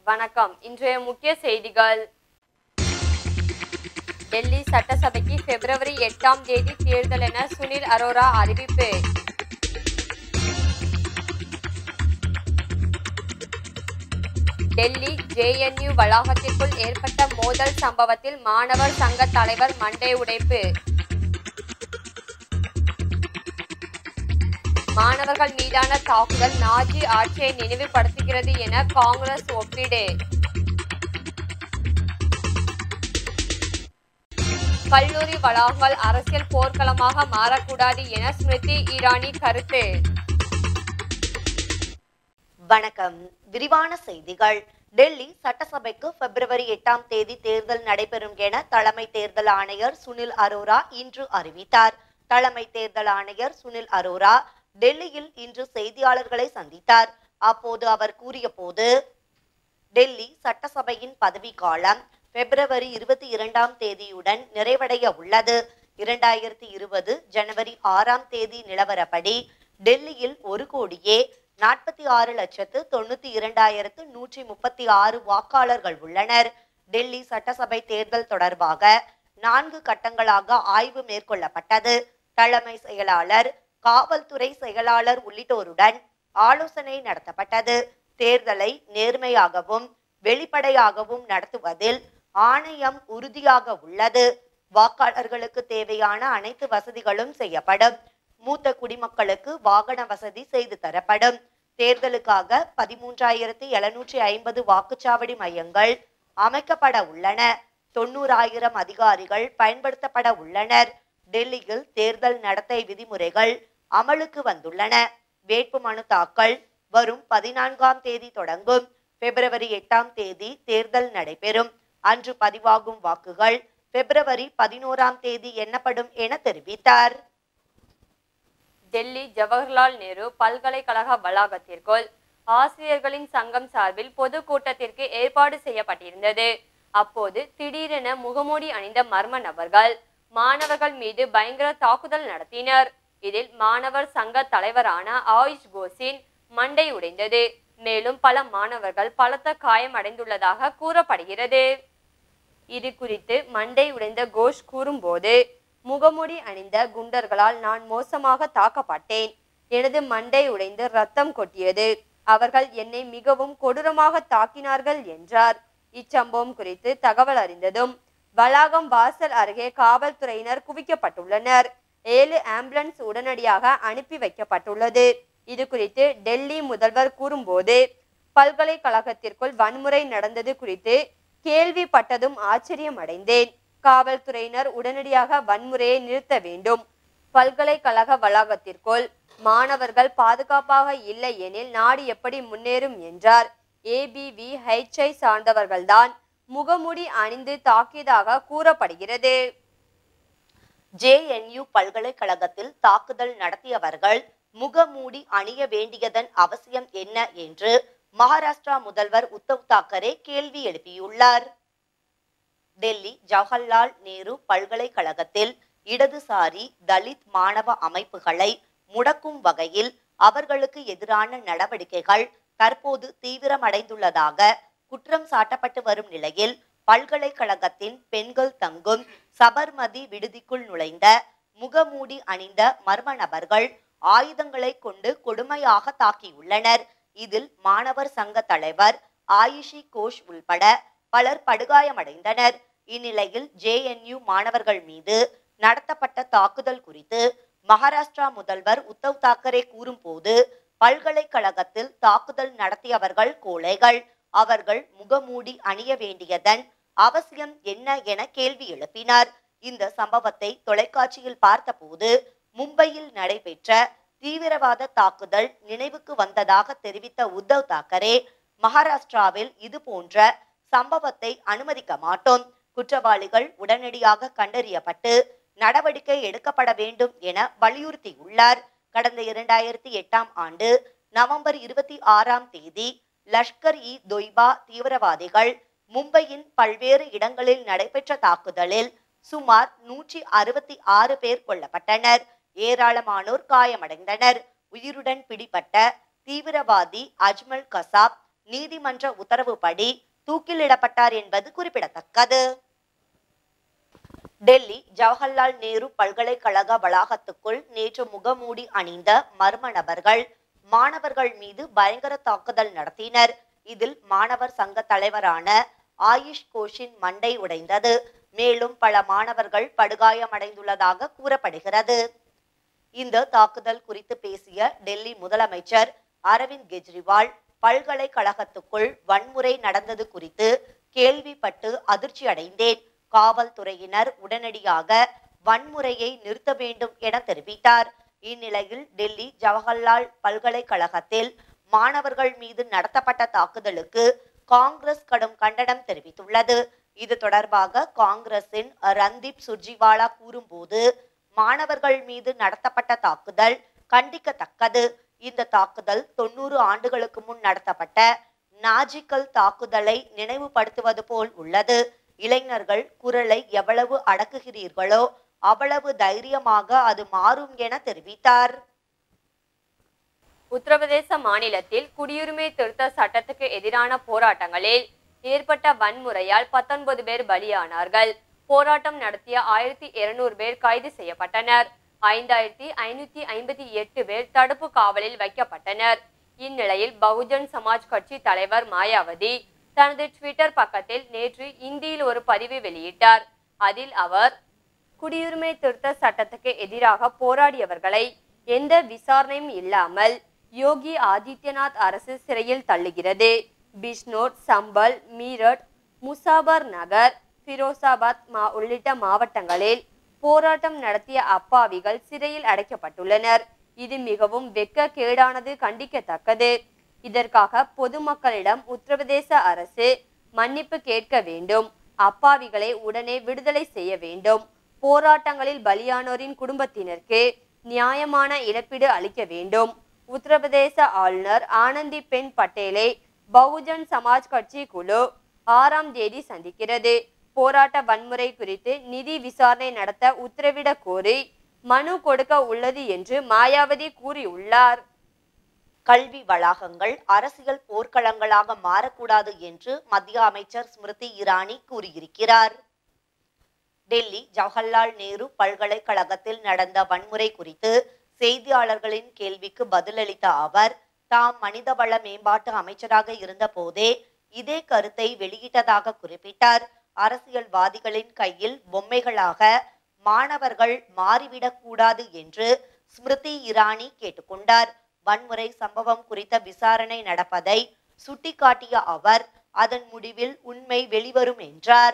வணக்கம் இன்றைய முக்கிய செய்திகள் டெல்லி சட்டசபைக்கு பிப்ரவரி எட்டாம் தேதி தேர்தல் என சுனில் அரோரா அறிவிப்பு டெல்லி ஜேஎன்யூ வளாகத்திற்குள் ஏற்பட்ட மோதல் சம்பவத்தில் மாணவர் சங்க தலைவர் மண்டை உடைப்பு மாணவர்கள் மீதான தாக்குதல் நாஜி ஆட்சியை நினைவுபடுத்துகிறது என காங்கிரஸ் ஒப்பீடு கல்லூரி வளாகங்கள் அரசியல் போர்க்களமாக மாறக்கூடாது என ஸ்மிருதி இரானி கருத்து வணக்கம் விரிவான செய்திகள் டெல்லி சட்டசபைக்கு பிப்ரவரி எட்டாம் தேதி தேர்தல் நடைபெறும் என தலைமை தேர்தல் ஆணையர் சுனில் அரோரா இன்று அறிவித்தார் தலைமை தேர்தல் ஆணையர் சுனில் அரோரா டெல்லியில் இன்று செய்தியாளர்களை சந்தித்தார் அப்போது அவர் கூறிய போது டெல்லி சட்டசபையின் பதவிக்காலம் பிப்ரவரி இருபத்தி இரண்டாம் தேதியுடன் நிறைவடைய உள்ளது இரண்டாயிரத்தி இருபது ஜனவரி ஆறாம் தேதி நிலவரப்படி டெல்லியில் ஒரு கோடியே நாற்பத்தி ஆறு லட்சத்து தொண்ணூத்தி இரண்டாயிரத்து நூற்றி முப்பத்தி ஆறு வாக்காளர்கள் உள்ளனர் டெல்லி சட்டசபை தேர்தல் தொடர்பாக நான்கு கட்டங்களாக ஆய்வு மேற்கொள்ளப்பட்டது தலைமை செயலாளர் காவல்துறை செயலாளர் உள்ளிட்டோருடன் ஆலோசனை நடத்தப்பட்டது தேர்தலை நேர்மையாகவும் வெளிப்படையாகவும் நடத்துவதில் ஆணையம் உறுதியாக உள்ளது வாக்காளர்களுக்கு தேவையான அனைத்து வசதிகளும் செய்யப்படும் மூத்த குடிமக்களுக்கு வாகன வசதி செய்து தரப்படும் தேர்தலுக்காக பதிமூன்றாயிரத்தி எழுநூற்றி ஐம்பது வாக்குச்சாவடி மையங்கள் அமைக்கப்பட உள்ளன தொண்ணூறாயிரம் அதிகாரிகள் பயன்படுத்தப்பட உள்ளனர் டெல்லியில் தேர்தல் நடத்தை விதிமுறைகள் அமலுக்கு வந்துள்ளன வேட்புமனு தாக்கல் வரும் பதினான்காம் தேதி தொடங்கும் பிப்ரவரி எட்டாம் தேதி தேர்தல் நடைபெறும் அன்று பதிவாகும் வாக்குகள் பிப்ரவரி பதினோராம் தேதி எண்ணப்படும் என தெரிவித்தார் டெல்லி ஜவஹர்லால் நேரு பல்கலைக்கழக வளாகத்திற்குள் ஆசிரியர்களின் சங்கம் சார்பில் பொதுக்கூட்டத்திற்கு ஏற்பாடு செய்யப்பட்டிருந்தது அப்போது திடீரென முகமூடி அணிந்த மர்ம நபர்கள் மாணவர்கள் மீது பயங்கர தாக்குதல் நடத்தினர் இதில் மாணவர் சங்க தலைவரான ஆயுஷ் கோசின் மண்டை உடைந்தது மேலும் பல மாணவர்கள் பலத்த காயம் அடைந்துள்ளதாக கூறப்படுகிறது இது குறித்து மண்டை உடைந்த கோஷ் கூறும்போது முகமூடி அணிந்த குண்டர்களால் நான் மோசமாக தாக்கப்பட்டேன் எனது மண்டை உடைந்து ரத்தம் கொட்டியது அவர்கள் என்னை மிகவும் கொடூரமாக தாக்கினார்கள் என்றார் இச்சம்பவம் குறித்து தகவல் அறிந்ததும் வளாகம் வாசல் அருகே காவல்துறையினர் குவிக்கப்பட்டுள்ளனர் ஏழு ஆம்புலன்ஸ் உடனடியாக அனுப்பி வைக்கப்பட்டுள்ளது இது குறித்து டெல்லி முதல்வர் கூறும்போது பல்கலைக்கழகத்திற்குள் வன்முறை நடந்தது குறித்து கேள்விப்பட்டதும் ஆச்சரியம் அடைந்தேன் காவல்துறையினர் உடனடியாக வன்முறையை நிறுத்த வேண்டும் பல்கலைக்கழக வளாகத்திற்குள் மாணவர்கள் பாதுகாப்பாக இல்லை எனில் நாடு எப்படி முன்னேறும் என்றார் ஏபிவி ஹெச்ஐ சார்ந்தவர்கள்தான் முகமூடி அணிந்து தாக்கியதாக கூறப்படுகிறது ஜேஎன்யூ பல்கலைக்கழகத்தில் தாக்குதல் நடத்தியவர்கள் முகமூடி அணிய வேண்டியதன் அவசியம் என்ன என்று மகாராஷ்டிரா முதல்வர் உத்தவ் தாக்கரே கேள்வி எழுப்பியுள்ளார் டெல்லி ஜவஹர்லால் நேரு பல்கலைக்கழகத்தில் இடதுசாரி தலித் மாணவ அமைப்புகளை முடக்கும் வகையில் அவர்களுக்கு எதிரான நடவடிக்கைகள் தற்போது தீவிரமடைந்துள்ளதாக குற்றம் சாட்டப்பட்டு வரும் நிலையில் பல்கலைக்கழகத்தின் பெண்கள் தங்கும் சபர்மதி விடுதிக்குள் நுழைந்த முகமூடி அணிந்த மர்ம நபர்கள் ஆயுதங்களை கொண்டு கொடுமையாக தாக்கியுள்ளனர் இதில் மாணவர் சங்க தலைவர் ஆயுஷி கோஷ் உள்பட பலர் படுகாயமடைந்தனர் இந்நிலையில் ஜேஎன்யூ மாணவர்கள் மீது நடத்தப்பட்ட தாக்குதல் குறித்து மகாராஷ்டிரா முதல்வர் உத்தவ் தாக்கரே கூறும்போது பல்கலைக்கழகத்தில் தாக்குதல் நடத்தியவர்கள் கோழைகள் அவர்கள் முகமூடி அணிய வேண்டியதன் அவசியம் என்ன என கேள்வி எழுப்பினார் இந்த சம்பவத்தை தொலைக்காட்சியில் பார்த்தபோது மும்பையில் நடைபெற்ற தீவிரவாத தாக்குதல் நினைவுக்கு வந்ததாக தெரிவித்த உத்தவ் தாக்கரே மகாராஷ்டிராவில் இது போன்ற சம்பவத்தை அனுமதிக்க மாட்டோம் குற்றவாளிகள் உடனடியாக கண்டறியப்பட்டு நடவடிக்கை எடுக்கப்பட வேண்டும் என வலியுறுத்தியுள்ளார் கடந்த இரண்டாயிரத்தி எட்டாம் ஆண்டு நவம்பர் இருபத்தி ஆறாம் தேதி லஷ்கர் இ தொய்பா தீவிரவாதிகள் மும்பையின் பல்வேறு இடங்களில் நடைபெற்ற தாக்குதலில் சுமார் நூற்றி அறுபத்தி ஆறு பேர் கொல்லப்பட்டனர் ஏராளமானோர் காயமடைந்தனர் உயிருடன் பிடிபட்ட தீவிரவாதி அஜ்மல் கசாப் நீதிமன்ற உத்தரவுப்படி தூக்கிலிடப்பட்டார் என்பது குறிப்பிடத்தக்கது டெல்லி ஜவஹர்லால் நேரு பல்கலைக்கழக வளாகத்துக்குள் நேற்று முகமூடி அணிந்த மர்ம நபர்கள் மாணவர்கள் மீது பயங்கர தாக்குதல் நடத்தினர் இதில் மாணவர் சங்க தலைவரான ஆயுஷ் கோஷின் மண்டை உடைந்தது மேலும் பல மாணவர்கள் படுகாயமடைந்துள்ளதாக கூறப்படுகிறது இந்த தாக்குதல் குறித்து பேசிய டெல்லி முதலமைச்சர் அரவிந்த் கெஜ்ரிவால் பல்கலைக்கழகத்துக்குள் வன்முறை நடந்தது குறித்து கேள்விப்பட்டு அதிர்ச்சி அடைந்தேன் காவல்துறையினர் உடனடியாக வன்முறையை நிறுத்த வேண்டும் என தெரிவித்தார் இந்நிலையில் டெல்லி ஜவஹர்லால் பல்கலைக்கழகத்தில் மாணவர்கள் மீது நடத்தப்பட்ட தாக்குதலுக்கு காங்கிரஸ் கடும் கண்டனம் தெரிவித்துள்ளது இது தொடர்பாக காங்கிரசின் ரந்தீப் சுர்ஜிவாலா கூறும்போது மாணவர்கள் மீது நடத்தப்பட்ட தாக்குதல் கண்டிக்கத்தக்கது இந்த தாக்குதல் தொண்ணூறு ஆண்டுகளுக்கு முன் நடத்தப்பட்ட நாஜிக்கல் தாக்குதலை நினைவுபடுத்துவது போல் உள்ளது இளைஞர்கள் குரலை எவ்வளவு அடக்குகிறீர்களோ அவ்வளவு தைரியமாக அது மாறும் என தெரிவித்தார் உத்தரப்பிரதேச மாநிலத்தில் குடியுரிமை திருத்த சட்டத்துக்கு எதிரான போராட்டங்களில் ஏற்பட்ட வன்முறையால் பத்தொன்பது பேர் பலியானார்கள் போராட்டம் நடத்திய ஆயிரத்தி இருநூறு பேர் கைது செய்யப்பட்டனர் ஐந்தாயிரத்தி ஐநூத்தி ஐம்பத்தி எட்டு பேர் தடுப்பு காவலில் வைக்கப்பட்டனர் இந்நிலையில் பகுஜன் சமாஜ் கட்சி தலைவர் மாயாவதி தனது ட்விட்டர் பக்கத்தில் நேற்று இந்தியில் ஒரு பதிவு வெளியிட்டார் அதில் அவர் குடியுரிமை திருத்த சட்டத்துக்கு எதிராக போராடியவர்களை எந்த விசாரணையும் இல்லாமல் யோகி ஆதித்யநாத் அரசு சிறையில் தள்ளுகிறது பிஷ்னோர் சம்பல் மீரட் முசாபர் நகர் ஃபிரோசாபாத் மா உள்ளிட்ட மாவட்டங்களில் போராட்டம் நடத்திய அப்பாவிகள் சிறையில் அடைக்கப்பட்டுள்ளனர் இது மிகவும் வெட்கக்கேடானது கண்டிக்கத்தக்கது இதற்காக பொதுமக்களிடம் உத்தரப்பிரதேச அரசு மன்னிப்பு கேட்க வேண்டும் அப்பாவிகளை உடனே விடுதலை செய்ய வேண்டும் போராட்டங்களில் பலியானோரின் குடும்பத்தினருக்கு நியாயமான இழப்பீடு அளிக்க வேண்டும் உத்தரப்பிரதேச ஆளுநர் ஆனந்தி பென் பட்டேலை பகுஜன் சமாஜ் கட்சி குழு ஆறாம் தேதி சந்திக்கிறது போராட்ட வன்முறை குறித்து நிதி விசாரணை நடத்த உத்தரவிட கோரி மனு கொடுக்க உள்ளது என்று மாயாவதி கூறியுள்ளார் கல்வி வளாகங்கள் அரசியல் போர்க்களங்களாக மாறக்கூடாது என்று மத்திய அமைச்சர் ஸ்மிருதி இரானி கூறியிருக்கிறார் டெல்லி ஜவஹர்லால் நேரு பல்கலைக்கழகத்தில் நடந்த வன்முறை குறித்து செய்தியாளர்களின் கேள்விக்கு பதிலளித்த அவர் தாம் மனிதவள மேம்பாட்டு அமைச்சராக இருந்த போதே இதே கருத்தை வெளியிட்டதாக குறிப்பிட்டார் அரசியல்வாதிகளின் கையில் பொம்மைகளாக மாணவர்கள் மாறிவிடக் கூடாது என்று ஸ்மிருதி இரானி கேட்டுக்கொண்டார் வன்முறை சம்பவம் குறித்த விசாரணை நடப்பதை சுட்டிக்காட்டிய அவர் அதன் முடிவில் உண்மை வெளிவரும் என்றார்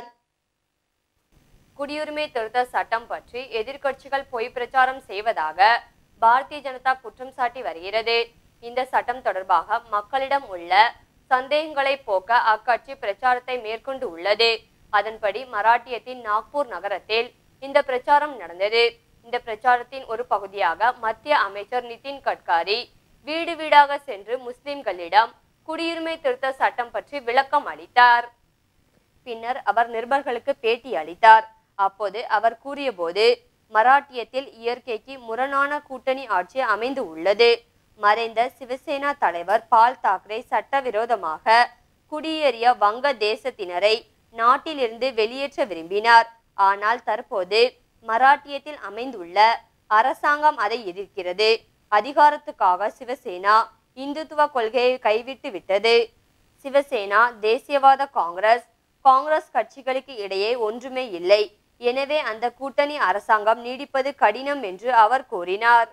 குடியுரிமை திருத்த சட்டம் பற்றி எதிர்க்கட்சிகள் பொய் பிரச்சாரம் செய்வதாக பாரதிய ஜனதா குற்றம் சாட்டி வருகிறது இந்த சட்டம் தொடர்பாக மக்களிடம் உள்ள சந்தேகங்களை போக்க அக்கட்சி பிரச்சாரத்தை மேற்கொண்டு உள்ளது அதன்படி மராட்டியத்தின் நாக்பூர் நகரத்தில் இந்த பிரச்சாரம் நடந்தது இந்த பிரச்சாரத்தின் ஒரு பகுதியாக மத்திய அமைச்சர் நிதின் கட்காரி வீடு வீடாக சென்று முஸ்லிம்களிடம் குடியுரிமை திருத்த சட்டம் பற்றி விளக்கம் அளித்தார் பின்னர் அவர் நிருபர்களுக்கு பேட்டி அளித்தார் அப்போது அவர் கூறியபோது மராட்டியத்தில் இயற்கைக்கு முரணான கூட்டணி ஆட்சி அமைந்து உள்ளது மறைந்த சிவசேனா தலைவர் பால் தாக்கரே சட்டவிரோதமாக குடியேறிய வங்க தேசத்தினரை நாட்டிலிருந்து வெளியேற்ற விரும்பினார் ஆனால் தற்போது மராட்டியத்தில் அமைந்துள்ள அரசாங்கம் அதை எதிர்க்கிறது அதிகாரத்துக்காக சிவசேனா இந்துத்துவ கொள்கையை கைவிட்டு விட்டது சிவசேனா தேசியவாத காங்கிரஸ் காங்கிரஸ் கட்சிகளுக்கு இடையே ஒன்றுமே இல்லை எனவே அந்த கூட்டணி அரசாங்கம் நீடிப்பது கடினம் என்று அவர் கூறினார்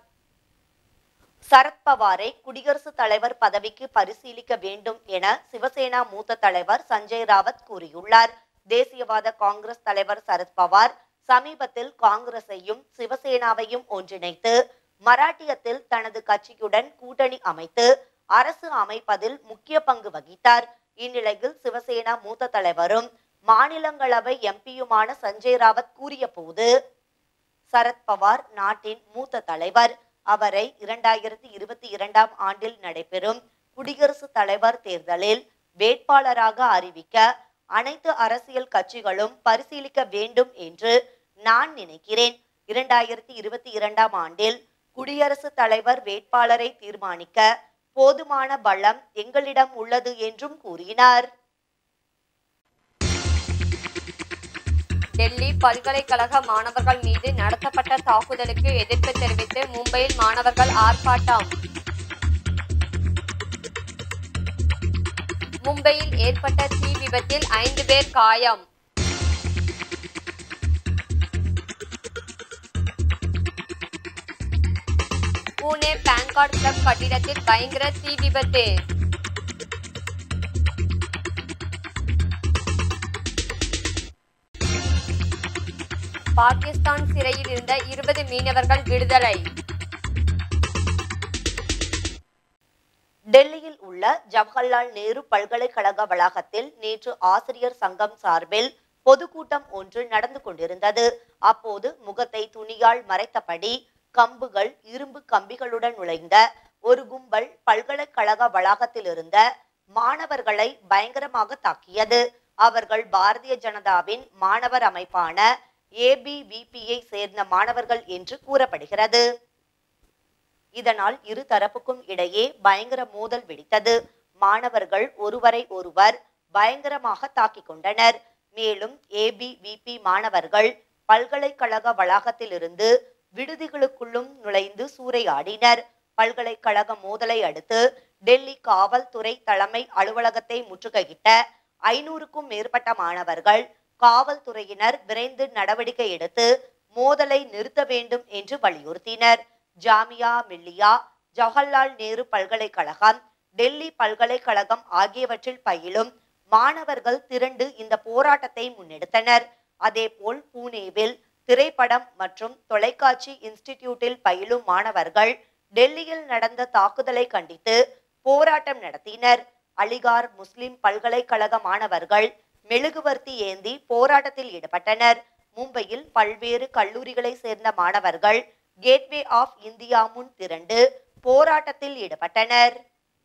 சரத்பவாரை குடியரசுத் தலைவர் பதவிக்கு பரிசீலிக்க வேண்டும் என சிவசேனா மூத்த தலைவர் சஞ்சய் ராவத் கூறியுள்ளார் தேசியவாத காங்கிரஸ் தலைவர் சரத்பவார் சமீபத்தில் காங்கிரஸையும் சிவசேனாவையும் ஒன்றிணைத்து மராட்டியத்தில் தனது கட்சியுடன் கூட்டணி அமைத்து அரசு அமைப்பதில் முக்கிய பங்கு வகித்தார் இந்நிலையில் சிவசேனா மூத்த தலைவரும் மாநிலங்களவை எம்பியுமான சஞ்சய் ராவத் கூறிய போது சரத்பவார் நாட்டின் மூத்த தலைவர் அவரை இரண்டாயிரத்தி இருபத்தி இரண்டாம் ஆண்டில் நடைபெறும் குடியரசுத் தலைவர் தேர்தலில் வேட்பாளராக அறிவிக்க அனைத்து அரசியல் கட்சிகளும் பரிசீலிக்க வேண்டும் என்று நான் நினைக்கிறேன் இரண்டாயிரத்தி இருபத்தி இரண்டாம் ஆண்டில் குடியரசுத் தலைவர் வேட்பாளரை தீர்மானிக்க போதுமான பலம் எங்களிடம் உள்ளது என்றும் கூறினார் டெல்லி பல்கலைக்கழக மாணவர்கள் மீது நடத்தப்பட்ட தாக்குதலுக்கு எதிர்ப்பு தெரிவித்து மும்பையில் மாணவர்கள் ஆர்ப்பாட்டம் மும்பையில் ஏற்பட்ட தீ விபத்தில் ஐந்து பேர் காயம் பூனே பான் கார்டு கிளப் கட்டிடத்தில் பயங்கர தீ விபத்து பாகிஸ்தான் சிறையில் இருந்த இருபது மீனவர்கள் விடுதலை டெல்லியில் உள்ள ஜவஹர்லால் நேரு பல்கலைக்கழக வளாகத்தில் நேற்று ஆசிரியர் சங்கம் சார்பில் பொதுக்கூட்டம் ஒன்று நடந்து கொண்டிருந்தது அப்போது முகத்தை துணியால் மறைத்தபடி கம்புகள் இரும்பு கம்பிகளுடன் நுழைந்த ஒரு கும்பல் பல்கலைக்கழக வளாகத்தில் இருந்த மாணவர்களை பயங்கரமாக தாக்கியது அவர்கள் பாரதிய ஜனதாவின் மாணவர் அமைப்பான ஏபிவிபியை சேர்ந்த மாணவர்கள் என்று கூறப்படுகிறது இதனால் இரு தரப்புக்கும் இடையே பயங்கர மோதல் வெடித்தது மாணவர்கள் ஒருவரை ஒருவர் பயங்கரமாக தாக்கிக் கொண்டனர் மேலும் ஏபிவிபி மாணவர்கள் பல்கலைக்கழக வளாகத்திலிருந்து விடுதிகளுக்குள்ளும் நுழைந்து சூறையாடினர் பல்கலைக்கழக மோதலை அடுத்து டெல்லி காவல்துறை தலைமை அலுவலகத்தை முற்றுகையிட்ட ஐநூறுக்கும் மேற்பட்ட மாணவர்கள் காவல்துறையினர் விரைந்து நடவடிக்கை எடுத்து மோதலை நிறுத்த வேண்டும் என்று வலியுறுத்தினர் ஜாமியா மில்லியா ஜவஹர்லால் நேரு பல்கலைக்கழகம் டெல்லி பல்கலைக்கழகம் ஆகியவற்றில் பயிலும் மாணவர்கள் திரண்டு இந்த போராட்டத்தை முன்னெடுத்தனர் அதேபோல் பூனேவில் திரைப்படம் மற்றும் தொலைக்காட்சி இன்ஸ்டிடியூட்டில் பயிலும் மாணவர்கள் டெல்லியில் நடந்த தாக்குதலை கண்டித்து போராட்டம் நடத்தினர் அலிகார் முஸ்லிம் பல்கலைக்கழக மாணவர்கள் மெழுகுவர்த்தி ஏந்தி போராட்டத்தில் ஈடுபட்டனர் மும்பையில் பல்வேறு கல்லூரிகளை சேர்ந்த மாணவர்கள் கேட்வே ஆஃப் இந்தியா முன் திரண்டு போராட்டத்தில் ஈடுபட்டனர்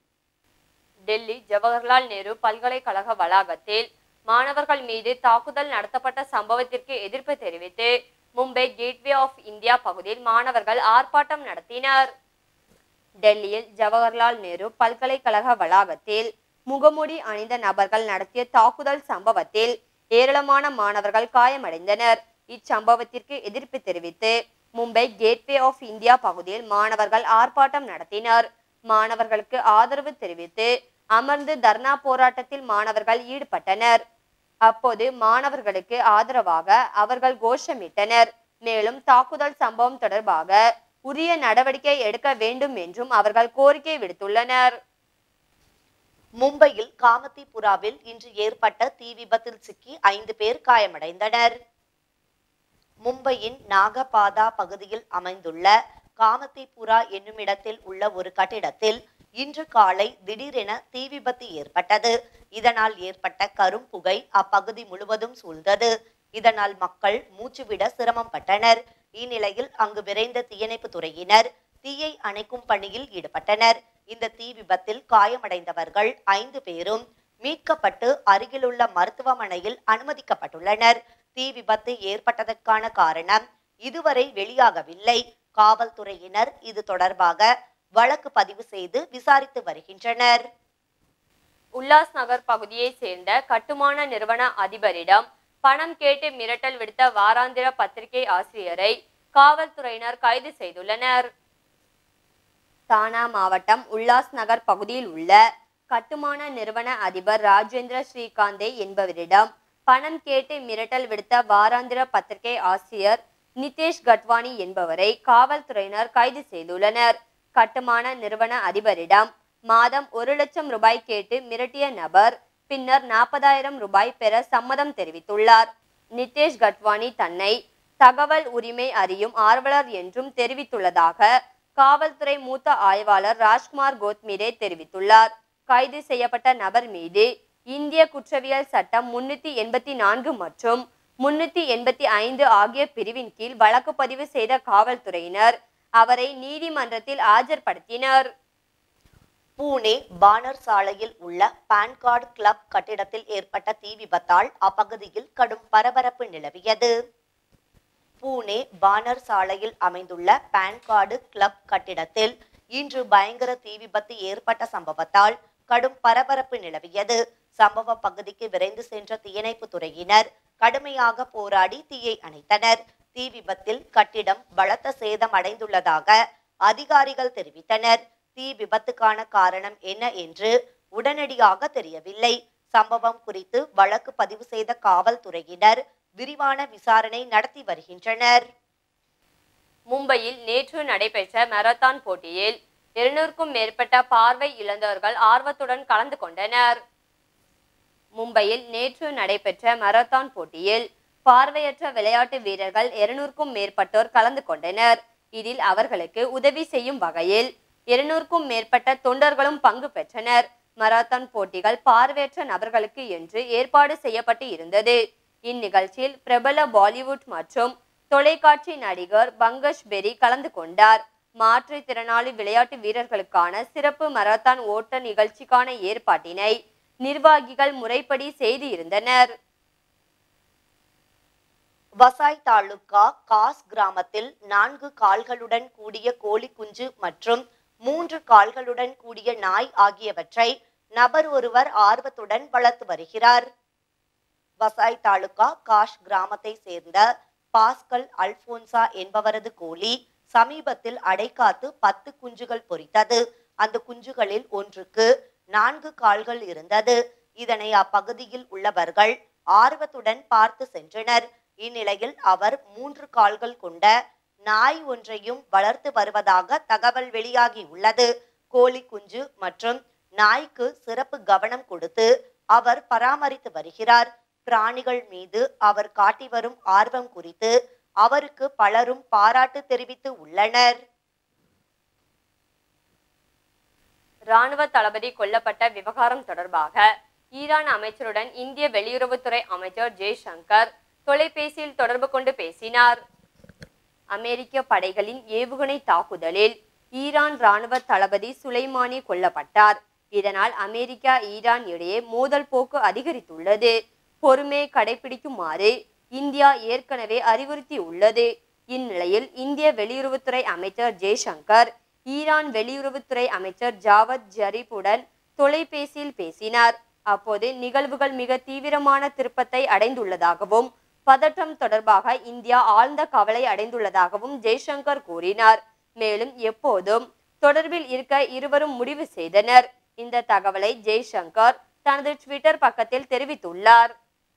டெல்லி ஜவஹர்லால் நேரு பல்கலைக்கழக வளாகத்தில் மாணவர்கள் மீது தாக்குதல் நடத்தப்பட்ட சம்பவத்திற்கு எதிர்ப்பு தெரிவித்து மும்பை கேட்வே ஆஃப் இந்தியா பகுதியில் மாணவர்கள் ஆர்ப்பாட்டம் நடத்தினர் டெல்லியில் ஜவஹர்லால் நேரு பல்கலைக்கழக வளாகத்தில் முகமூடி அணிந்த நபர்கள் நடத்திய தாக்குதல் சம்பவத்தில் ஏராளமான மாணவர்கள் காயமடைந்தனர் இச்சம்பவத்திற்கு எதிர்ப்பு தெரிவித்து மும்பை கேட்வே ஆஃப் இந்தியா பகுதியில் மாணவர்கள் ஆர்ப்பாட்டம் நடத்தினர் மாணவர்களுக்கு ஆதரவு தெரிவித்து அமர்ந்து தர்ணா போராட்டத்தில் மாணவர்கள் ஈடுபட்டனர் அப்போது மாணவர்களுக்கு ஆதரவாக அவர்கள் கோஷமிட்டனர் மேலும் தாக்குதல் சம்பவம் தொடர்பாக உரிய நடவடிக்கை எடுக்க வேண்டும் என்றும் அவர்கள் கோரிக்கை விடுத்துள்ளனர் மும்பையில் காமத்திபுராவில் இன்று ஏற்பட்ட தீ விபத்தில் சிக்கி ஐந்து பேர் காயமடைந்தனர் மும்பையின் நாகபாதா பகுதியில் அமைந்துள்ள காமத்திபுரா என்னுமிடத்தில் உள்ள ஒரு கட்டிடத்தில் இன்று காலை திடீரென தீ விபத்து ஏற்பட்டது இதனால் ஏற்பட்ட கரும் புகை அப்பகுதி முழுவதும் சூழ்ந்தது இதனால் மக்கள் மூச்சுவிட சிரமம் பட்டனர் இந்நிலையில் அங்கு விரைந்த தீயணைப்பு துறையினர் தீயை அணைக்கும் பணியில் ஈடுபட்டனர் இந்த தீ விபத்தில் காயமடைந்தவர்கள் ஐந்து பேரும் மீட்கப்பட்டு அருகிலுள்ள மருத்துவமனையில் அனுமதிக்கப்பட்டுள்ளனர் தீ விபத்து ஏற்பட்டதற்கான காரணம் இதுவரை வெளியாகவில்லை காவல்துறையினர் இது தொடர்பாக வழக்கு பதிவு செய்து விசாரித்து வருகின்றனர் உல்லாஸ் நகர் பகுதியைச் சேர்ந்த கட்டுமான நிறுவன அதிபரிடம் பணம் கேட்டு மிரட்டல் விடுத்த வாராந்திர பத்திரிகை ஆசிரியரை காவல்துறையினர் கைது செய்துள்ளனர் தானா மாவட்டம் உல்லாஸ் நகர் பகுதியில் உள்ள கட்டுமான நிறுவன அதிபர் ராஜேந்திர ஸ்ரீகாந்தே என்பவரிடம் பணம் கேட்டு மிரட்டல் விடுத்த வாராந்திர பத்திரிகை ஆசிரியர் நிதேஷ் கட்வானி என்பவரை காவல்துறையினர் கைது செய்துள்ளனர் கட்டுமான நிறுவன அதிபரிடம் மாதம் ஒரு லட்சம் ரூபாய் கேட்டு மிரட்டிய நபர் பின்னர் நாற்பதாயிரம் ரூபாய் பெற சம்மதம் தெரிவித்துள்ளார் நிதேஷ் கட்வானி தன்னை தகவல் உரிமை அறியும் ஆர்வலர் என்றும் தெரிவித்துள்ளதாக காவல்துறை மூத்த ஆய்வாளர் ராஜ்குமார் கோத்மிரே தெரிவித்துள்ளார் கைது செய்யப்பட்ட நபர் மீது இந்திய குற்றவியல் சட்டம் முன்னூத்தி எண்பத்தி நான்கு மற்றும் முன்னூத்தி எண்பத்தி ஐந்து ஆகிய பிரிவின் கீழ் வழக்கு பதிவு செய்த காவல்துறையினர் அவரை நீதிமன்றத்தில் ஆஜர்படுத்தினர் பூனே பானர் சாலையில் உள்ள பான் கார்டு கிளப் கட்டிடத்தில் ஏற்பட்ட தீ விபத்தால் அப்பகுதியில் கடும் பரபரப்பு நிலவியது பூனே பானர் சாலையில் அமைந்துள்ள பான் கார்டு கிளப் கட்டிடத்தில் இன்று பயங்கர தீ விபத்து ஏற்பட்ட சம்பவத்தால் கடும் பரபரப்பு நிலவியது சம்பவ பகுதிக்கு விரைந்து சென்ற தீயணைப்பு துறையினர் கடுமையாக போராடி தீயை அணைத்தனர் தீ விபத்தில் கட்டிடம் பலத்த சேதம் அடைந்துள்ளதாக அதிகாரிகள் தெரிவித்தனர் தீ விபத்துக்கான காரணம் என்ன என்று உடனடியாக தெரியவில்லை சம்பவம் குறித்து வழக்கு பதிவு செய்த காவல்துறையினர் விரிவான விசாரணை நடத்தி வருகின்றனர் மும்பையில் நேற்று நடைபெற்ற மாரத்தான் போட்டியில் இருநூறுக்கும் மேற்பட்ட பார்வை இழந்தவர்கள் ஆர்வத்துடன் கலந்து கொண்டனர் மும்பையில் நேற்று நடைபெற்ற மாரத்தான் போட்டியில் பார்வையற்ற விளையாட்டு வீரர்கள் இருநூறுக்கும் மேற்பட்டோர் கலந்து கொண்டனர் இதில் அவர்களுக்கு உதவி செய்யும் வகையில் இருநூறுக்கும் மேற்பட்ட தொண்டர்களும் பங்கு பெற்றனர் மராத்தான் போட்டிகள் பார்வையற்ற நபர்களுக்கு என்று ஏற்பாடு செய்யப்பட்டு இருந்தது இந்நிகழ்ச்சியில் பிரபல பாலிவுட் மற்றும் தொலைக்காட்சி நடிகர் பங்கஜ் பெரி கலந்து கொண்டார் மாற்றுத்திறனாளி விளையாட்டு வீரர்களுக்கான சிறப்பு மராத்தான் ஓட்ட நிகழ்ச்சிக்கான ஏற்பாட்டினை நிர்வாகிகள் முறைப்படி செய்து இருந்தனர் வசாய் தாலுகா காஸ் கிராமத்தில் நான்கு கால்களுடன் கூடிய கோழி குஞ்சு மற்றும் மூன்று கால்களுடன் கூடிய நாய் ஆகியவற்றை நபர் ஒருவர் ஆர்வத்துடன் வளர்த்து வருகிறார் வசாய் தாலுகா காஷ் கிராமத்தை சேர்ந்த பாஸ்கல் அல்போன்சா என்பவரது கோழி சமீபத்தில் அடைகாத்து பத்து குஞ்சுகள் பொரித்தது அந்த குஞ்சுகளில் ஒன்றுக்கு நான்கு கால்கள் இருந்தது இதனை அப்பகுதியில் உள்ளவர்கள் ஆர்வத்துடன் பார்த்து சென்றனர் இந்நிலையில் அவர் மூன்று கால்கள் கொண்ட நாய் ஒன்றையும் வளர்த்து வருவதாக தகவல் வெளியாகி உள்ளது கோழி குஞ்சு மற்றும் நாய்க்கு சிறப்பு கவனம் கொடுத்து அவர் பராமரித்து வருகிறார் பிராணிகள் மீது அவர் காட்டி வரும் ஆர்வம் குறித்து அவருக்கு பலரும் பாராட்டு தெரிவித்து உள்ளனர் ராணுவ தளபதி கொல்லப்பட்ட விவகாரம் தொடர்பாக ஈரான் அமைச்சருடன் இந்திய வெளியுறவுத்துறை அமைச்சர் ஜெய்சங்கர் தொலைபேசியில் தொடர்பு கொண்டு பேசினார் அமெரிக்க படைகளின் ஏவுகணை தாக்குதலில் ஈரான் ராணுவ தளபதி சுலைமானி கொல்லப்பட்டார் இதனால் அமெரிக்கா ஈரான் இடையே மோதல் போக்கு அதிகரித்துள்ளது பொறுமை கடைபிடிக்குமாறு இந்தியா ஏற்கனவே அறிவுறுத்தியுள்ளது இந்நிலையில் இந்திய வெளியுறவுத்துறை அமைச்சர் ஜெய்சங்கர் ஈரான் வெளியுறவுத்துறை அமைச்சர் ஜாவத் ஜரீஃபுடன் தொலைபேசியில் பேசினார் அப்போது நிகழ்வுகள் மிக தீவிரமான திருப்பத்தை அடைந்துள்ளதாகவும் பதற்றம் தொடர்பாக இந்தியா ஆழ்ந்த கவலை அடைந்துள்ளதாகவும் ஜெய்சங்கர் கூறினார் மேலும் எப்போதும் தொடர்பில் இருக்க இருவரும் முடிவு செய்தனர் இந்த தகவலை ஜெய்சங்கர் தனது ட்விட்டர் பக்கத்தில் தெரிவித்துள்ளார்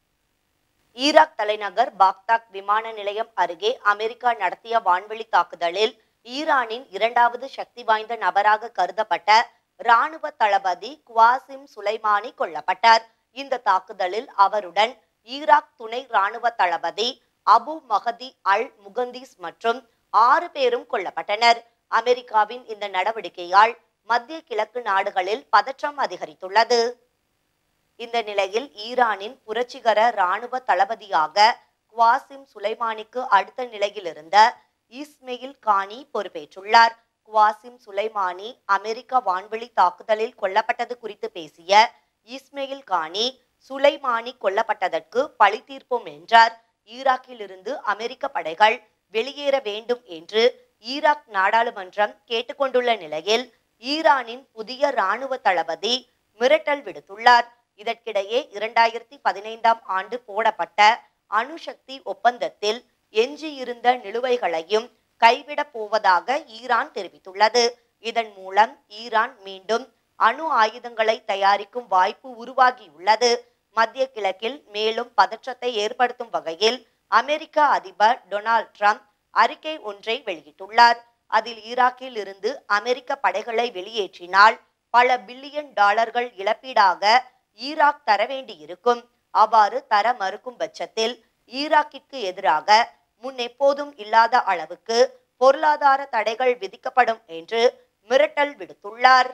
ஈராக் தலைநகர் பாக்தாக் விமான நிலையம் அருகே அமெரிக்கா நடத்திய வான்வெளி தாக்குதலில் ஈரானின் இரண்டாவது சக்தி வாய்ந்த நபராக கருதப்பட்ட ராணுவ தளபதி குவாசிம் சுலைமானி கொல்லப்பட்டார் இந்த தாக்குதலில் அவருடன் ஈராக் துணை ராணுவ தளபதி அபு மஹதி அல் முகந்தீஸ் மற்றும் ஆறு பேரும் கொல்லப்பட்டனர் அமெரிக்காவின் இந்த நடவடிக்கையால் மத்திய கிழக்கு நாடுகளில் பதற்றம் அதிகரித்துள்ளது இந்த நிலையில் ஈரானின் புரட்சிகர ராணுவ தளபதியாக குவாசிம் சுலைமானிக்கு அடுத்த நிலையில் இருந்த இஸ்மெயில் கானி பொறுப்பேற்றுள்ளார் குவாசிம் சுலைமானி அமெரிக்க வான்வெளி தாக்குதலில் கொல்லப்பட்டது குறித்து பேசிய இஸ்மெயில் கானி சுலைமானி கொல்லப்பட்டதற்கு பழி தீர்ப்போம் என்றார் ஈராக்கில் இருந்து அமெரிக்க படைகள் வெளியேற வேண்டும் என்று ஈராக் நாடாளுமன்றம் கேட்டுக்கொண்டுள்ள நிலையில் ஈரானின் புதிய ராணுவ தளபதி மிரட்டல் விடுத்துள்ளார் இதற்கிடையே இரண்டாயிரத்தி பதினைந்தாம் ஆண்டு போடப்பட்ட அணுசக்தி ஒப்பந்தத்தில் எஞ்சியிருந்த நிலுவைகளையும் கைவிடப் போவதாக ஈரான் தெரிவித்துள்ளது இதன் மூலம் ஈரான் மீண்டும் அணு ஆயுதங்களை தயாரிக்கும் வாய்ப்பு உருவாகியுள்ளது மத்திய கிழக்கில் மேலும் பதற்றத்தை ஏற்படுத்தும் வகையில் அமெரிக்க அதிபர் டொனால்ட் ட்ரம்ப் அறிக்கை ஒன்றை வெளியிட்டுள்ளார் அதில் ஈராக்கில் இருந்து அமெரிக்க படைகளை வெளியேற்றினால் பல பில்லியன் டாலர்கள் இழப்பீடாக ஈராக் தர வேண்டியிருக்கும் அவ்வாறு தர மறுக்கும் பட்சத்தில் ஈராக்கிற்கு எதிராக முன் எப்போதும் இல்லாத அளவுக்கு பொருளாதார தடைகள் விதிக்கப்படும் என்று மிரட்டல் விடுத்துள்ளார்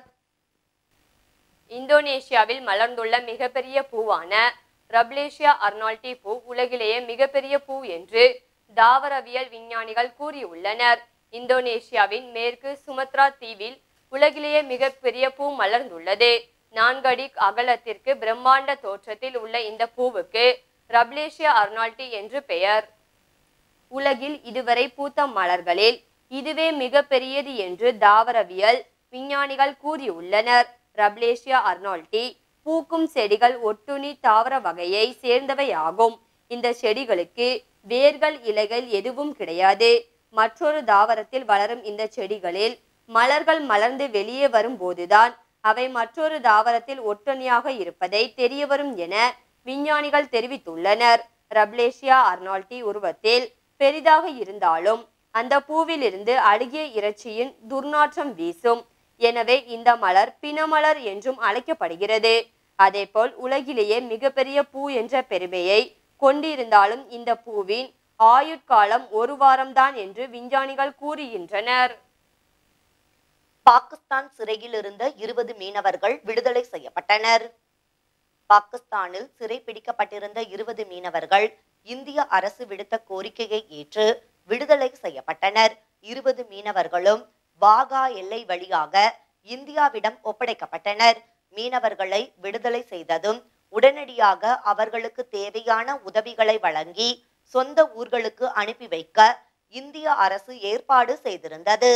இந்தோனேஷியாவில் மலர்ந்துள்ள மிகப்பெரிய பூவான ரப்லேஷியா அர்னால்டி பூ உலகிலேயே மிகப்பெரிய பூ என்று தாவரவியல் விஞ்ஞானிகள் கூறியுள்ளனர் இந்தோனேஷியாவின் மேற்கு சுமத்ரா தீவில் உலகிலேயே மிகப்பெரிய பூ மலர்ந்துள்ளது நான்கு அடி அகலத்திற்கு பிரம்மாண்ட தோற்றத்தில் உள்ள இந்த பூவுக்கு ரப்லேஷியா அர்னால்டி என்று பெயர் உலகில் இதுவரை பூத்த மலர்களில் இதுவே மிகப்பெரியது என்று தாவரவியல் விஞ்ஞானிகள் கூறியுள்ளனர் ரப்லேஷியா அர்னால்டி பூக்கும் செடிகள் ஒட்டுண்ணி தாவர வகையை சேர்ந்தவையாகும் இந்த செடிகளுக்கு வேர்கள் இலைகள் எதுவும் கிடையாது மற்றொரு தாவரத்தில் வளரும் இந்த செடிகளில் மலர்கள் மலர்ந்து வெளியே வரும்போதுதான் அவை மற்றொரு தாவரத்தில் ஒட்டுண்ணியாக இருப்பதை தெரியவரும் என விஞ்ஞானிகள் தெரிவித்துள்ளனர் ரப்லேஷியா அர்னால்டி உருவத்தில் பெரிதாக இருந்தாலும் அந்த பூவிலிருந்து அழுகிய இறைச்சியின் துர்நாற்றம் வீசும் எனவே இந்த மலர் பிணமலர் என்றும் அழைக்கப்படுகிறது அதேபோல் உலகிலேயே மிகப்பெரிய பூ என்ற பெருமையை கொண்டிருந்தாலும் இந்த பூவின் ஆயுட்காலம் ஒரு வாரம்தான் என்று விஞ்ஞானிகள் கூறுகின்றனர் பாகிஸ்தான் சிறையில் இருந்த இருபது மீனவர்கள் விடுதலை செய்யப்பட்டனர் பாகிஸ்தானில் சிறை பிடிக்கப்பட்டிருந்த இருபது மீனவர்கள் இந்திய அரசு விடுத்த கோரிக்கையை ஏற்று விடுதலை செய்யப்பட்டனர் இருபது மீனவர்களும் வாகா எல்லை வழியாக இந்தியாவிடம் ஒப்படைக்கப்பட்டனர் மீனவர்களை விடுதலை செய்ததும் உடனடியாக அவர்களுக்கு தேவையான உதவிகளை வழங்கி சொந்த ஊர்களுக்கு அனுப்பி வைக்க இந்திய அரசு ஏற்பாடு செய்திருந்தது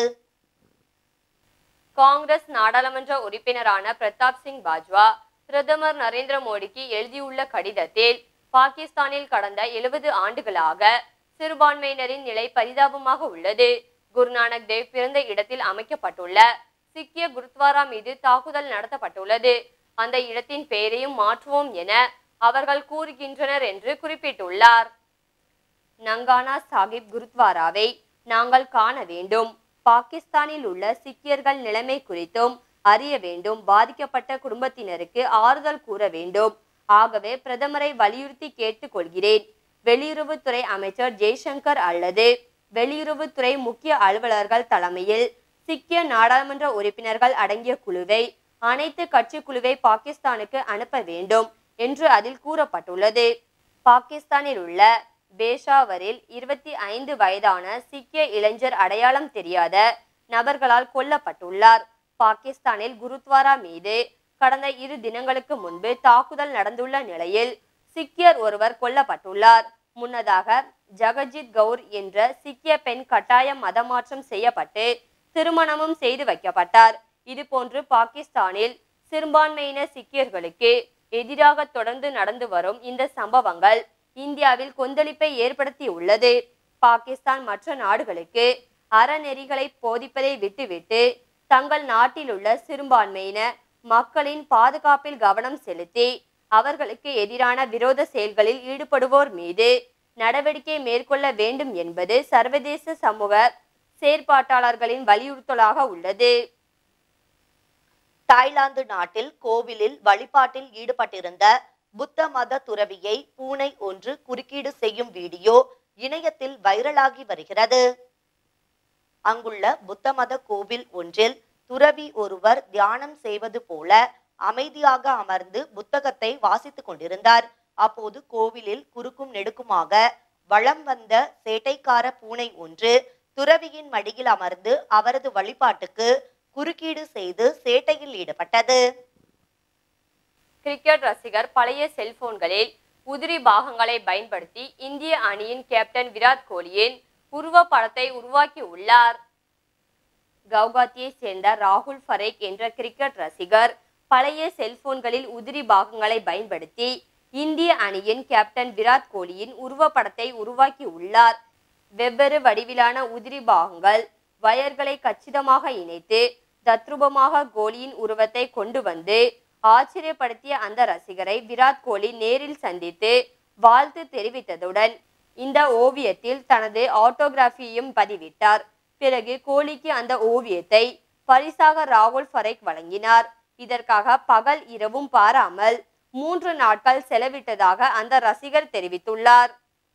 காங்கிரஸ் நாடாளுமன்ற உறுப்பினரான பிரதாப் சிங் பாஜ்வா பிரதமர் நரேந்திர மோடிக்கு எழுதியுள்ள கடிதத்தில் பாகிஸ்தானில் கடந்த எழுபது ஆண்டுகளாக சிறுபான்மையினரின் நிலை பரிதாபமாக உள்ளது குருநானக் தேவ் பிறந்த இடத்தில் அமைக்கப்பட்டுள்ள சிக்கிய குருத்வாரா மீது தாக்குதல் நடத்தப்பட்டுள்ளது அந்த இடத்தின் பெயரையும் மாற்றுவோம் என அவர்கள் கூறுகின்றனர் என்று குறிப்பிட்டுள்ளார் நங்கானா சாஹிப் குருத்வாராவை நாங்கள் காண வேண்டும் பாகிஸ்தானில் உள்ள சிக்கியர்கள் நிலைமை குறித்தும் அறிய வேண்டும் பாதிக்கப்பட்ட குடும்பத்தினருக்கு ஆறுதல் கூற வேண்டும் ஆகவே பிரதமரை வலியுறுத்தி கேட்டுக்கொள்கிறேன் வெளியுறவுத்துறை அமைச்சர் ஜெய்சங்கர் அல்லது வெளியுறவுத்துறை முக்கிய அலுவலர்கள் தலைமையில் சிக்கிய நாடாளுமன்ற உறுப்பினர்கள் அடங்கிய குழுவை அனைத்து கட்சி குழுவை பாகிஸ்தானுக்கு அனுப்ப வேண்டும் என்று அதில் கூறப்பட்டுள்ளது பாகிஸ்தானில் உள்ள பேஷாவரில் இருபத்தி ஐந்து வயதான சிக்கிய இளைஞர் அடையாளம் தெரியாத நபர்களால் கொல்லப்பட்டுள்ளார் பாகிஸ்தானில் குருத்வாரா மீது கடந்த இரு தினங்களுக்கு முன்பு தாக்குதல் நடந்துள்ள நிலையில் சிக்கியர் ஒருவர் கொல்லப்பட்டுள்ளார் முன்னதாக ஜகஜித் கவுர் என்ற சிக்கிய பெண் கட்டாய மதமாற்றம் செய்யப்பட்டு திருமணமும் செய்து வைக்கப்பட்டார் இதுபோன்று பாகிஸ்தானில் சிறுபான்மையினர் சிக்கியர்களுக்கு எதிராக தொடர்ந்து நடந்து வரும் இந்த சம்பவங்கள் இந்தியாவில் கொந்தளிப்பை ஏற்படுத்தியுள்ளது பாகிஸ்தான் மற்ற நாடுகளுக்கு அறநெறிகளை போதிப்பதை விட்டுவிட்டு தங்கள் நாட்டில் உள்ள சிறுபான்மையின மக்களின் பாதுகாப்பில் கவனம் செலுத்தி அவர்களுக்கு எதிரான விரோத செயல்களில் ஈடுபடுவோர் மீது நடவடிக்கை மேற்கொள்ள வேண்டும் என்பது சர்வதேச சமூக செயற்பாட்டாளர்களின் வலியுறுத்தலாக உள்ளது தாய்லாந்து நாட்டில் கோவிலில் வழிபாட்டில் ஈடுபட்டிருந்த புத்த மத துறவியை பூனை ஒன்று குறுக்கீடு செய்யும் வீடியோ இணையத்தில் வைரலாகி வருகிறது அங்குள்ள புத்த மத கோவில் ஒன்றில் துறவி ஒருவர் தியானம் செய்வது போல அமைதியாக அமர்ந்து புத்தகத்தை வாசித்துக் கொண்டிருந்தார் அப்போது கோவிலில் குறுக்கும் நெடுக்குமாக வலம் வந்த சேட்டைக்கார பூனை ஒன்று துறவியின் மடியில் அமர்ந்து அவரது வழிபாட்டுக்கு குறுக்கீடு செய்து சேட்டையில் ஈடுபட்டது கிரிக்கெட் ரசிகர் பழைய செல்போன்களில் உதிரி பாகங்களை பயன்படுத்தி இந்திய அணியின் கேப்டன் விராட் கோலியின் உருவப்படத்தை உருவாக்கி உள்ளார் கவுகாத்தியை சேர்ந்த ராகுல் ஃபரேக் என்ற கிரிக்கெட் ரசிகர் பழைய செல்போன்களில் உதிரி பாகங்களை பயன்படுத்தி இந்திய அணியின் கேப்டன் விராட் கோலியின் உருவப்படத்தை உருவாக்கி உள்ளார் வெவ்வேறு வடிவிலான உதிரி பாகங்கள் வயர்களை கச்சிதமாக இணைத்து தத்ரூபமாக கோலியின் உருவத்தை கொண்டு வந்து ஆச்சரியப்படுத்திய அந்த ரசிகரை விராட் கோலி நேரில் சந்தித்து வாழ்த்து தெரிவித்ததுடன் இந்த ஓவியத்தில் தனது ஆட்டோகிராஃபியையும் பதிவிட்டார் பிறகு கோலிக்கு அந்த ஓவியத்தை பரிசாக ராகுல் ஃபரேக் வழங்கினார் இதற்காக பகல் இரவும் பாராமல் மூன்று நாட்கள் செலவிட்டதாக அந்த ரசிகர் தெரிவித்துள்ளார்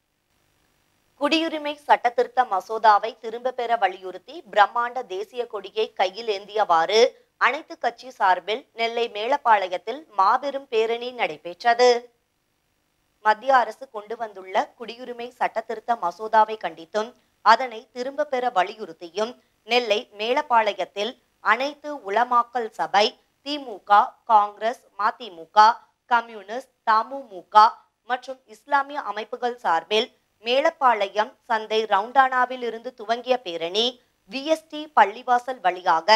குடியுரிமை சட்டத்திருத்த மசோதாவை திரும்ப பெற வலியுறுத்தி பிரம்மாண்ட தேசிய கொடியை கையில் ஏந்தியவாறு அனைத்து கட்சி சார்பில் நெல்லை மேலப்பாளையத்தில் மாபெரும் பேரணி நடைபெற்றது மத்திய அரசு கொண்டு வந்துள்ள குடியுரிமை சட்டத்திருத்த மசோதாவை கண்டித்தும் அதனை திரும்ப பெற வலியுறுத்தியும் நெல்லை மேலப்பாளையத்தில் அனைத்து உலமாக்கல் சபை திமுக காங்கிரஸ் மதிமுக கம்யூனிஸ்ட் தமுமுக மற்றும் இஸ்லாமிய அமைப்புகள் சார்பில் மேலப்பாளையம் சந்தை ரவுண்டானாவில் இருந்து துவங்கிய பேரணி விஎஸ்டி பள்ளிவாசல் வழியாக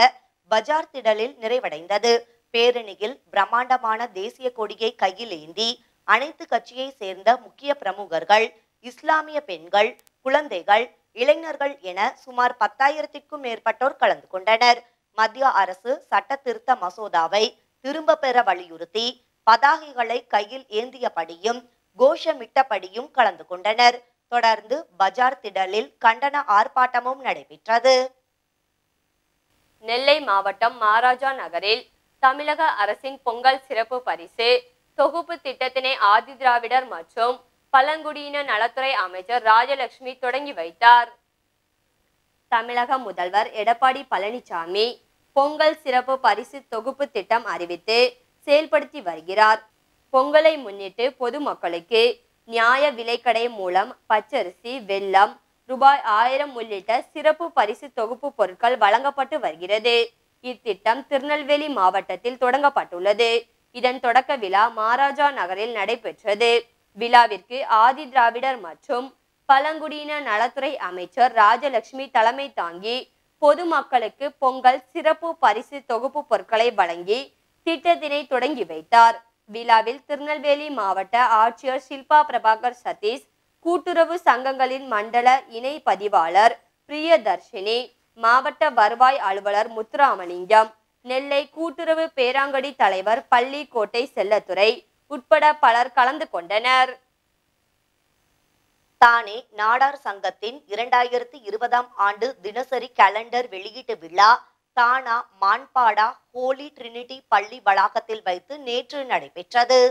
பஜார் திடலில் நிறைவடைந்தது பேரணியில் பிரம்மாண்டமான தேசிய கொடியை கையில் ஏந்தி அனைத்து கட்சியை சேர்ந்த முக்கிய பிரமுகர்கள் இஸ்லாமிய பெண்கள் குழந்தைகள் இளைஞர்கள் என சுமார் பத்தாயிரத்திற்கும் மேற்பட்டோர் கலந்து கொண்டனர் மத்திய அரசு சட்ட திருத்த மசோதாவை திரும்ப பெற வலியுறுத்தி பதாகைகளை கையில் ஏந்தியபடியும் கோஷமிட்டபடியும் கலந்து கொண்டனர் தொடர்ந்து பஜார் திடலில் கண்டன ஆர்ப்பாட்டமும் நடைபெற்றது நெல்லை மாவட்டம் மாராஜா நகரில் தமிழக அரசின் பொங்கல் சிறப்பு பரிசு தொகுப்பு திட்டத்தினை ஆதி திராவிடர் மற்றும் பழங்குடியின நலத்துறை அமைச்சர் ராஜலட்சுமி தொடங்கி வைத்தார் தமிழக முதல்வர் எடப்பாடி பழனிசாமி பொங்கல் சிறப்பு பரிசு தொகுப்பு திட்டம் அறிவித்து செயல்படுத்தி வருகிறார் பொங்கலை முன்னிட்டு பொதுமக்களுக்கு நியாய விலைக்கடை மூலம் பச்சரிசி வெல்லம் ரூபாய் ஆயிரம் உள்ளிட்ட சிறப்பு பரிசு தொகுப்பு பொருட்கள் வழங்கப்பட்டு வருகிறது இத்திட்டம் திருநெல்வேலி மாவட்டத்தில் தொடங்கப்பட்டுள்ளது இதன் தொடக்க விழா மாராஜா நகரில் நடைபெற்றது விழாவிற்கு ஆதி திராவிடர் மற்றும் பழங்குடியின நலத்துறை அமைச்சர் ராஜலட்சுமி தலைமை தாங்கி பொதுமக்களுக்கு பொங்கல் சிறப்பு பரிசு தொகுப்பு பொருட்களை வழங்கி திட்டத்தினை தொடங்கி வைத்தார் விழாவில் திருநெல்வேலி மாவட்ட ஆட்சியர் ஷில்பா பிரபாகர் சதீஷ் கூட்டுறவு சங்கங்களின் மண்டல இணை பதிவாளர் பிரியதர்ஷினி மாவட்ட வருவாய் அலுவலர் முத்துராமலிங்கம் நெல்லை கூட்டுறவு பேராங்கடி தலைவர் பள்ளி கோட்டை செல்லத்துறை உட்பட பலர் கலந்து கொண்டனர் தானே நாடார் சங்கத்தின் இரண்டாயிரத்தி இருபதாம் ஆண்டு தினசரி கேலண்டர் வெளியீட்டு விழா தானா மான்பாடா ஹோலி ட்ரினிட்டி பள்ளி வளாகத்தில் வைத்து நேற்று நடைபெற்றது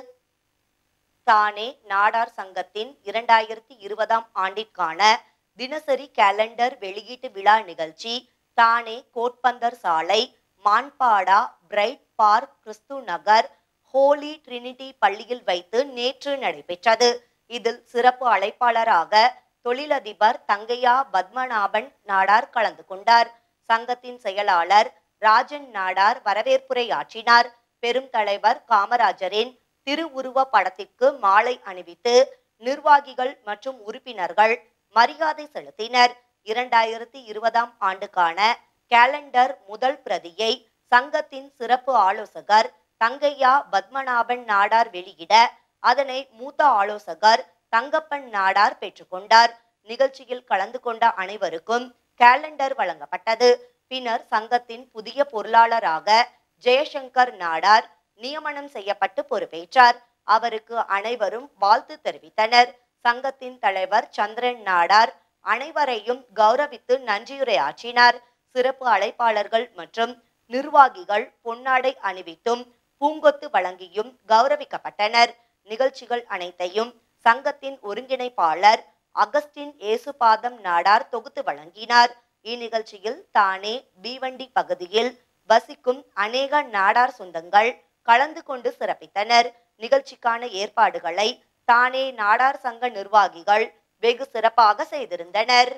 தானே நாடார் சங்கத்தின் இரண்டாயிரத்தி இருபதாம் ஆண்டிற்கான தினசரி கேலண்டர் வெளியீட்டு விழா நிகழ்ச்சி தானே கோட்பந்தர் சாலை மான்பாடா பிரைட் பார்க் கிறிஸ்து நகர் ஹோலி ட்ரினிட்டி பள்ளியில் வைத்து நேற்று நடைபெற்றது இதில் சிறப்பு அழைப்பாளராக தொழிலதிபர் தங்கையா பத்மநாபன் நாடார் கலந்து கொண்டார் சங்கத்தின் செயலாளர் ராஜன் நாடார் வரவேற்புரையாற்றினார் பெரும் தலைவர் காமராஜரின் திருவுருவ படத்திற்கு மாலை அணிவித்து நிர்வாகிகள் மற்றும் உறுப்பினர்கள் மரியாதை செலுத்தினர் இரண்டாயிரத்தி இருபதாம் ஆண்டுக்கான கேலண்டர் முதல் பிரதியை சங்கத்தின் சிறப்பு ஆலோசகர் தங்கையா பத்மநாபன் நாடார் வெளியிட அதனை மூத்த ஆலோசகர் தங்கப்பன் நாடார் பெற்றுக்கொண்டார் நிகழ்ச்சியில் கலந்து கொண்ட அனைவருக்கும் கேலண்டர் வழங்கப்பட்டது பின்னர் சங்கத்தின் புதிய பொருளாளராக ஜெயசங்கர் நாடார் நியமனம் செய்யப்பட்டு பொறுப்பேற்றார் அவருக்கு அனைவரும் வாழ்த்து தெரிவித்தனர் சங்கத்தின் தலைவர் சந்திரன் நாடார் அனைவரையும் கௌரவித்து நன்றியுரையாற்றினார் சிறப்பு அழைப்பாளர்கள் மற்றும் நிர்வாகிகள் பொன்னாடை அணிவித்தும் பூங்கொத்து வழங்கியும் கௌரவிக்கப்பட்டனர் நிகழ்ச்சிகள் அனைத்தையும் சங்கத்தின் ஒருங்கிணைப்பாளர் அகஸ்டின் ஏசுபாதம் நாடார் தொகுத்து வழங்கினார் இந்நிகழ்ச்சியில் தானே பீவண்டி பகுதியில் வசிக்கும் அநேக நாடார் சொந்தங்கள் கலந்து கொண்டு சிறப்பித்தனர் நிகழ்ச்சிக்கான ஏற்பாடுகளை தானே நாடார் சங்க நிர்வாகிகள் வெகு சிறப்பாக செய்திருந்தனர்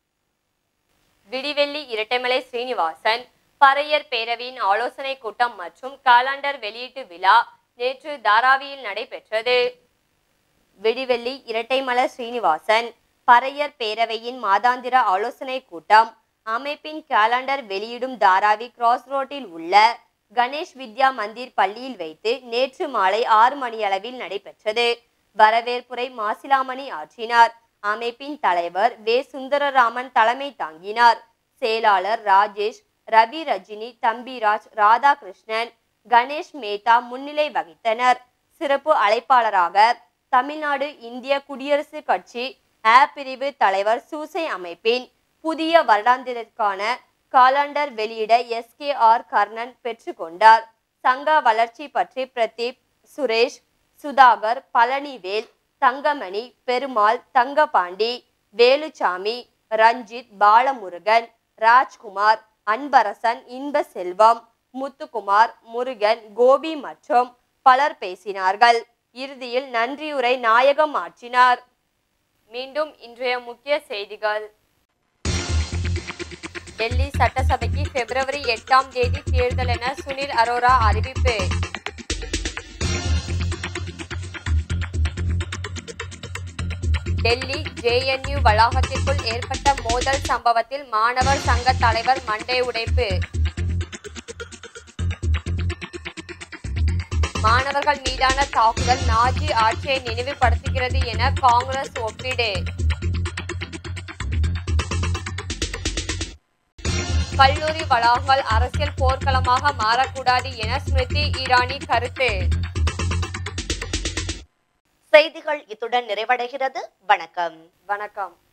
விடிவெள்ளி இரட்டைமலை ஸ்ரீனிவாசன் பறையர் பேரவையின் ஆலோசனை கூட்டம் மற்றும் காலண்டர் வெளியீட்டு விழா நேற்று தாராவியில் நடைபெற்றது விடிவெள்ளி இரட்டைமலை ஸ்ரீனிவாசன் பறையர் பேரவையின் மாதாந்திர ஆலோசனை கூட்டம் அமைப்பின் காலண்டர் வெளியிடும் தாராவி கிராஸ் ரோட்டில் உள்ள கணேஷ் வித்யா மந்திர் பள்ளியில் வைத்து நேற்று மாலை ஆறு மணியளவில் நடைபெற்றது வரவேற்புரை மாசிலாமணி ஆற்றினார் அமைப்பின் தலைவர் வே சுந்தரராமன் தலைமை தாங்கினார் செயலாளர் ராஜேஷ் ரவி ரஜினி தம்பிராஜ் ராதாகிருஷ்ணன் கணேஷ் மேத்தா முன்னிலை வகித்தனர் சிறப்பு அழைப்பாளராக தமிழ்நாடு இந்திய குடியரசு கட்சி ஆ பிரிவு தலைவர் சூசை அமைப்பின் புதிய வருடாந்திரத்திற்கான காலண்டர் வெளியிட எஸ் கே ஆர் கர்ணன் பெற்றுக்கொண்டார் சங்க வளர்ச்சி பற்றி பிரதீப் சுரேஷ் சுதாகர் பழனிவேல் தங்கமணி பெருமாள் தங்கபாண்டி வேலுச்சாமி ரஞ்சித் பாலமுருகன் ராஜ்குமார் அன்பரசன் இன்ப செல்வம் முத்துக்குமார் முருகன் கோபி மற்றும் பலர் பேசினார்கள் இறுதியில் நன்றியுரை நாயகம் ஆற்றினார் மீண்டும் இன்றைய முக்கிய செய்திகள் டெல்லி சட்டசபைக்கு பிப்ரவரி எட்டாம் தேதி தேர்தல் என சுனில் அரோரா அறிவிப்பு டெல்லி ஜேஎன்யூ வளாகத்திற்குள் ஏற்பட்ட மோதல் சம்பவத்தில் மாணவர் சங்க தலைவர் மண்டை உடைப்பு மாணவர்கள் மீதான தாக்குதல் நாஜி ஆட்சியை நினைவுபடுத்துகிறது என காங்கிரஸ் ஒப்பீடு கல்லூரி வளாகங்கள் அரசியல் போர்க்களமாக மாறக்கூடாது என ஸ்மிருதி இரானி கருத்து செய்திகள் இத்துடன் நிறைவடைகிறது வணக்கம் வணக்கம்